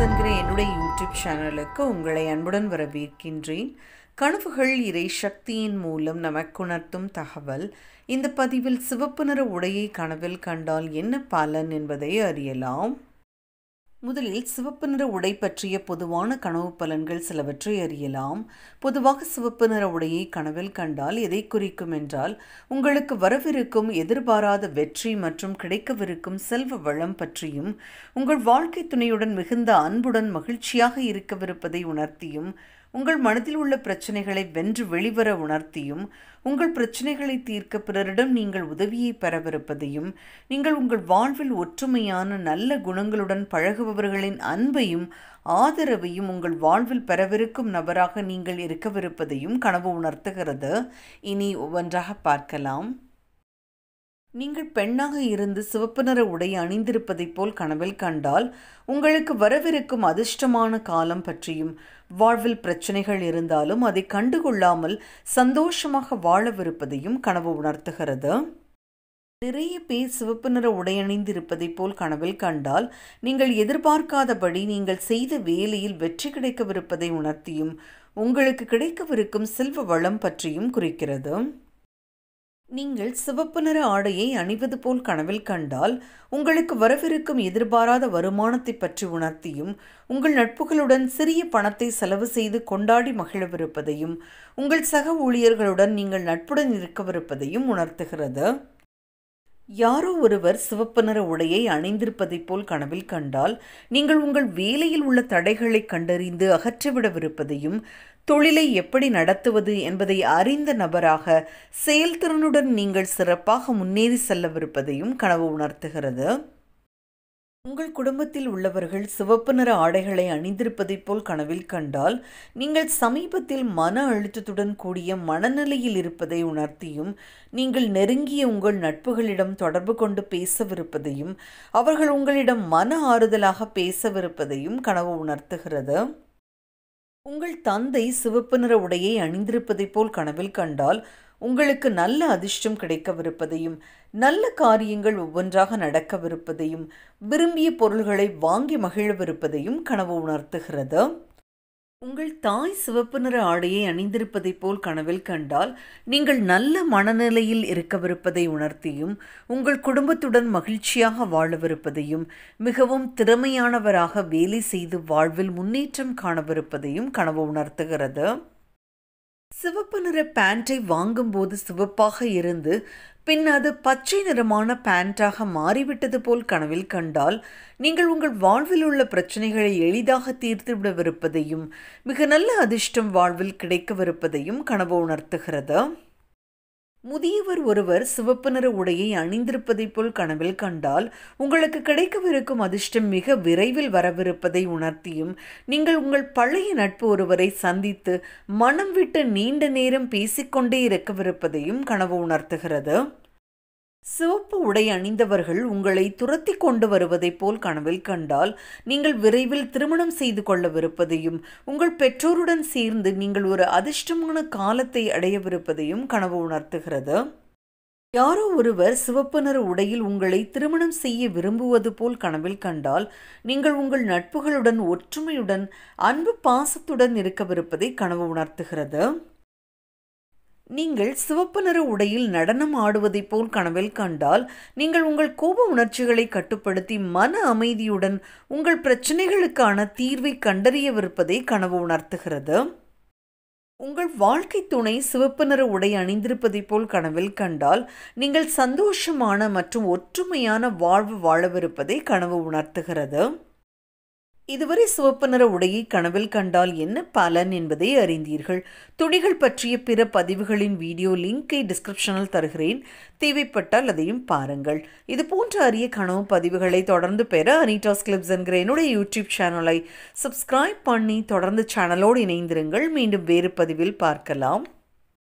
என்கிற என்னுடைய யூடியூப் சேனலுக்கு உங்களை அன்புடன் வரவேற்கின்றேன் கனவுகள் இறை சக்தியின் மூலம் நமக்குணர்த்தும் தகவல் இந்த பதிவில் சிவப்பு நிற உடையை கனவில் கண்டால் என்ன பலன் என்பதை அறியலாம் முதலில் சிவப்பு நிற உடை பற்றிய பொதுவான கனவு பலன்கள் சிலவற்றை அறியலாம் பொதுவாக சிவப்பு நிற உடையை கனவில் கண்டால் எதை குறிக்கும் என்றால் உங்களுக்கு வரவிருக்கும் எதிர்பாராத வெற்றி மற்றும் கிடைக்கவிருக்கும் செல்வ வளம் பற்றியும் உங்கள் வாழ்க்கை துணையுடன் மிகுந்த அன்புடன் மகிழ்ச்சியாக இருக்கவிருப்பதை உணர்த்தியும் உங்கள் மனதில் உள்ள பிரச்சனைகளை வென்று வெளிவர உணர்த்தியும் உங்கள் பிரச்சனைகளை தீர்க்க பிறரிடம் நீங்கள் உதவியை பெறவிருப்பதையும் நீங்கள் உங்கள் வாழ்வில் ஒற்றுமையான நல்ல குணங்களுடன் பழகுபவர்களின் அன்பையும் ஆதரவையும் உங்கள் வாழ்வில் பெறவிருக்கும் நபராக நீங்கள் இருக்கவிருப்பதையும் கனவு உணர்த்துகிறது இனி ஒவ்வொன்றாக பார்க்கலாம் நீங்கள் பெண்ணாக இருந்து சிவப்பு நிற உடை அணிந்திருப்பதைப் போல் கனவில் கண்டால் உங்களுக்கு வரவிருக்கும் அதிர்ஷ்டமான காலம் பற்றியும் வாழ்வில் பிரச்சனைகள் இருந்தாலும் அதை கண்டுகொள்ளாமல் சந்தோஷமாக வாழவிருப்பதையும் கனவு உணர்த்துகிறது நிறைய பேர் சிவப்பு நிற உடை அணிந்திருப்பதைப் போல் கனவில் கண்டால் நீங்கள் எதிர்பார்க்காதபடி நீங்கள் செய்த வேலையில் வெற்றி கிடைக்கவிருப்பதை உணர்த்தியும் உங்களுக்கு கிடைக்கவிருக்கும் செல்வ வளம் பற்றியும் குறிக்கிறது நீங்கள் சிவப்பு நிற ஆடையை அணிவது போல் கனவில் கண்டால் உங்களுக்கு வரவிருக்கும் எதிர்பாராத வருமானத்தை பற்றி உணர்த்தியும் உங்கள் நட்புகளுடன் சிறிய பணத்தை செலவு செய்து கொண்டாடி மகிழவிருப்பதையும் உங்கள் சக ஊழியர்களுடன் நீங்கள் நட்புடன் இருக்கவிருப்பதையும் உணர்த்துகிறது யாரோ ஒருவர் சிவப்பு நிற உடையை அணிந்திருப்பதைப் போல் கனவில் கண்டால் நீங்கள் உங்கள் வேலையில் உள்ள தடைகளை கண்டறிந்து அகற்றிவிடவிருப்பதையும் தொழிலை எப்படி நடத்துவது என்பதை அறிந்த நபராக செயல்திறனுடன் நீங்கள் சிறப்பாக முன்னேறி செல்லவிருப்பதையும் கனவு உணர்த்துகிறது உங்கள் குடும்பத்தில் உள்ளவர்கள் சிவப்பு நிற ஆடைகளை அணிந்திருப்பதைப் போல் கனவில் கண்டால் நீங்கள் சமீபத்தில் மன அழுத்தத்துடன் கூடிய மனநிலையில் இருப்பதை உணர்த்தியும் நீங்கள் நெருங்கிய உங்கள் நட்புகளிடம் தொடர்பு கொண்டு பேசவிருப்பதையும் அவர்கள் உங்களிடம் மன ஆறுதலாக பேசவிருப்பதையும் கனவு உணர்த்துகிறது உங்கள் தந்தை சிவப்பு நிற உடையை அணிந்திருப்பதைப் போல் கனவில் கண்டால் உங்களுக்கு நல்ல அதிர்ஷ்டம் கிடைக்கவிருப்பதையும் நல்ல காரியங்கள் ஒவ்வொன்றாக நடக்கவிருப்பதையும் விரும்பிய பொருள்களை வாங்கி மகிழவிருப்பதையும் கனவு உணர்த்துகிறது உங்கள் தாய் சிவப்பு நிற ஆடையை அணிந்திருப்பதைப் போல் கனவில் கண்டால் நீங்கள் நல்ல மனநிலையில் இருக்கவிருப்பதை உணர்த்தியும் உங்கள் குடும்பத்துடன் மகிழ்ச்சியாக வாழவிருப்பதையும் மிகவும் திறமையானவராக வேலை செய்து வாழ்வில் முன்னேற்றம் காணவிருப்பதையும் கனவு உணர்த்துகிறது சிவப்பு நிற பேண்டை வாங்கும்போது சிவப்பாக இருந்து பின் அது பச்சை நிறமான பேண்டாக மாறிவிட்டது போல் கனவில் கண்டால் நீங்கள் உங்கள் வாழ்வில் உள்ள பிரச்சனைகளை எளிதாக தீர்த்துவிடவிருப்பதையும் மிக நல்ல அதிர்ஷ்டம் வாழ்வில் கிடைக்கவிருப்பதையும் கனவு உணர்த்துகிறது முதியவர் ஒருவர் சிவப்பு நிற உடையை அணிந்திருப்பதைப் போல் கனவில் கண்டால் உங்களுக்கு கிடைக்கவிருக்கும் அதிர்ஷ்டம் மிக விரைவில் வரவிருப்பதை உணர்த்தியும் நீங்கள் உங்கள் பழைய நட்பு ஒருவரை சந்தித்து மனம் விட்டு நீண்ட நேரம் பேசிக்கொண்டே இருக்கவிருப்பதையும் கனவு உணர்த்துகிறது சிவப்பு உடை அணிந்தவர்கள் உங்களை துரத்தி கொண்டு வருவதைப் போல் கனவில் கண்டால் நீங்கள் விரைவில் திருமணம் செய்து கொள்ளவிருப்பதையும் உங்கள் பெற்றோருடன் சேர்ந்து நீங்கள் ஒரு அதிர்ஷ்டமான காலத்தை அடையவிருப்பதையும் கனவு உணர்த்துகிறது யாரோ ஒருவர் சிவப்பு நிற உடையில் உங்களை திருமணம் செய்ய விரும்புவது போல் கனவில் கண்டால் நீங்கள் உங்கள் நட்புகளுடன் ஒற்றுமையுடன் அன்பு பாசத்துடன் இருக்கவிருப்பதை கனவு உணர்த்துகிறது நீங்கள் சிவப்பு நிற உடையில் நடனம் ஆடுவதைப் போல் கனவில் கண்டால் நீங்கள் உங்கள் கோப உணர்ச்சிகளை கட்டுப்படுத்தி மன அமைதியுடன் உங்கள் பிரச்சனைகளுக்கான தீர்வை கண்டறியவிருப்பதை கனவு உணர்த்துகிறது உங்கள் வாழ்க்கை துணை சிவப்பு நிற உடை அணிந்திருப்பதைப் போல் கனவில் கண்டால் நீங்கள் சந்தோஷமான மற்றும் ஒற்றுமையான வாழ்வு வாழவிருப்பதை கனவு உணர்த்துகிறது இதுவரை சிவப்பு நிற உடையை கனவில் கண்டால் என்ன பலன் என்பதை அறிந்தீர்கள் துணிகள் பற்றிய பிற பதிவுகளின் வீடியோ லிங்கை டிஸ்கிரிப்ஷனில் தருகிறேன் தேவைப்பட்டால் அதையும் பாருங்கள் இது போன்ற அரிய கனவு பதிவுகளை தொடர்ந்து பெற அனிடாஸ் கிளிப்ஸ் என்கிற என்னுடைய யூடியூப் சேனலை சப்ஸ்கிரைப் பண்ணி தொடர்ந்து சேனலோடு இணைந்திருங்கள் மீண்டும் வேறு பதிவில் பார்க்கலாம்